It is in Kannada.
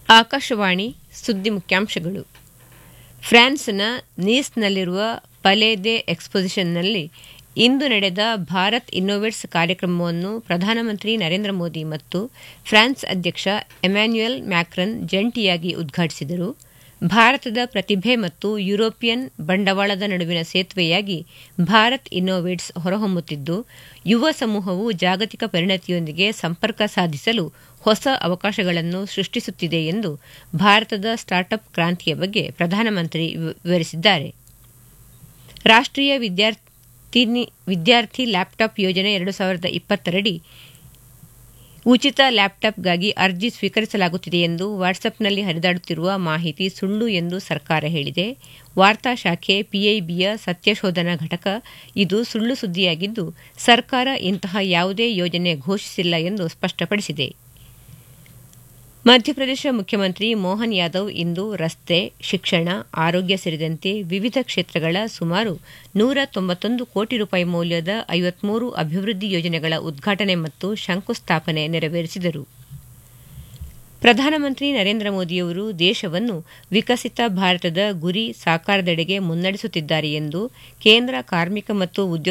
ಆಕಾಶವಾಣಿ ಸುದ್ದಿ ಮುಖ್ಯಾಂಶಗಳು ಫ್ರಾನ್ಸ್ನ ನೀಸ್ನಲ್ಲಿರುವ ಪಲೆ ದೆ ಎಕ್ಸ್ಪೊಸಿಷನ್ನಲ್ಲಿ ಇಂದು ನಡೆದ ಭಾರತ್ ಇನ್ನೋವೇಟ್ಸ್ ಕಾರ್ಯಕ್ರಮವನ್ನು ಪ್ರಧಾನಮಂತ್ರಿ ನರೇಂದ್ರ ಮೋದಿ ಮತ್ತು ಫ್ರಾನ್ಸ್ ಅಧ್ಯಕ್ಷ ಎಮ್ಯಾನ್ಯುಯಲ್ ಮ್ಯಾಕ್ರನ್ ಜಂಟಿಯಾಗಿ ಉದ್ಘಾಟಿಸಿದರು ಭಾರತದ ಪ್ರತಿಭೆ ಮತ್ತು ಯುರೋಪಿಯನ್ ಬಂಡವಾಳದ ನಡುವಿನ ಸೇತುವೆಯಾಗಿ ಭಾರತ್ ಇನ್ನೋವೇಟ್ಸ್ ಹೊರಹೊಮ್ಮುತ್ತಿದ್ದು ಯುವ ಸಮೂಹವು ಜಾಗತಿಕ ಪರಿಣತಿಯೊಂದಿಗೆ ಸಂಪರ್ಕ ಸಾಧಿಸಲು ಹೊಸ ಅವಕಾಶಗಳನ್ನು ಸೃಷ್ಟಿಸುತ್ತಿದೆ ಎಂದು ಭಾರತದ ಸ್ಟಾರ್ಟ್ಅಪ್ ಕ್ರಾಂತಿಯ ಬಗ್ಗೆ ಪ್ರಧಾನಮಂತ್ರಿ ವಿವರಿಸಿದ್ದಾರೆ ರಾಷ್ಟೀಯ ವಿದ್ಯಾರ್ಥಿ ಲ್ಯಾಪ್ಟಾಪ್ ಯೋಜನೆ ಎರಡು ಸಾವಿರದ ಇಪ್ಪತ್ತರಡಿ ಉಚಿತ ಲ್ಯಾಪ್ಟಾಪ್ಗಾಗಿ ಅರ್ಜಿ ಸ್ವೀಕರಿಸಲಾಗುತ್ತಿದೆ ಎಂದು ವಾಟ್ಸ್ಆಪ್ನಲ್ಲಿ ಹರಿದಾಡುತ್ತಿರುವ ಮಾಹಿತಿ ಸುಳ್ಳು ಎಂದು ಸರ್ಕಾರ ಹೇಳಿದೆ ವಾರ್ತಾ ಶಾಖೆ ಪಿಐಬಿಯ ಸತ್ಯಶೋಧನಾ ಘಟಕ ಇದು ಸುಳ್ಳು ಸುದ್ದಿಯಾಗಿದ್ದು ಸರ್ಕಾರ ಇಂತಹ ಯಾವುದೇ ಯೋಜನೆ ಘೋಷಿಸಿಲ್ಲ ಎಂದು ಸ್ಪಷ್ಟಪಡಿಸಿದೆ ಮಧ್ಯಪ್ರದೇಶ ಮುಖ್ಯಮಂತ್ರಿ ಮೋಹನ್ ಯಾದವ್ ಇಂದು ರಸ್ತೆ ಶಿಕ್ಷಣ ಆರೋಗ್ಯ ಸೇರಿದಂತೆ ವಿವಿಧ ಕ್ಷೇತ್ರಗಳ ಸುಮಾರು ನೂರ ತೊಂಬತ್ತೊಂದು ಕೋಟಿ ರೂಪಾಯಿ ಮೌಲ್ಯದ ಐವತ್ಮೂರು ಅಭಿವೃದ್ಧಿ ಯೋಜನೆಗಳ ಉದ್ಘಾಟನೆ ಮತ್ತು ಶಂಕುಸ್ಥಾಪನೆ ನೆರವೇರಿಸಿದರು ಪ್ರಧಾನಮಂತ್ರಿ ನರೇಂದ್ರ ಮೋದಿಯವರು ದೇಶವನ್ನು ವಿಕಸಿತ ಭಾರತದ ಗುರಿ ಸಾಕಾರದೆಡೆಗೆ ಮುನ್ನಡೆಸುತ್ತಿದ್ದಾರೆ ಎಂದು ಕೇಂದ್ರ ಕಾರ್ಮಿಕ ಮತ್ತು ಉದ್ಯೋಗ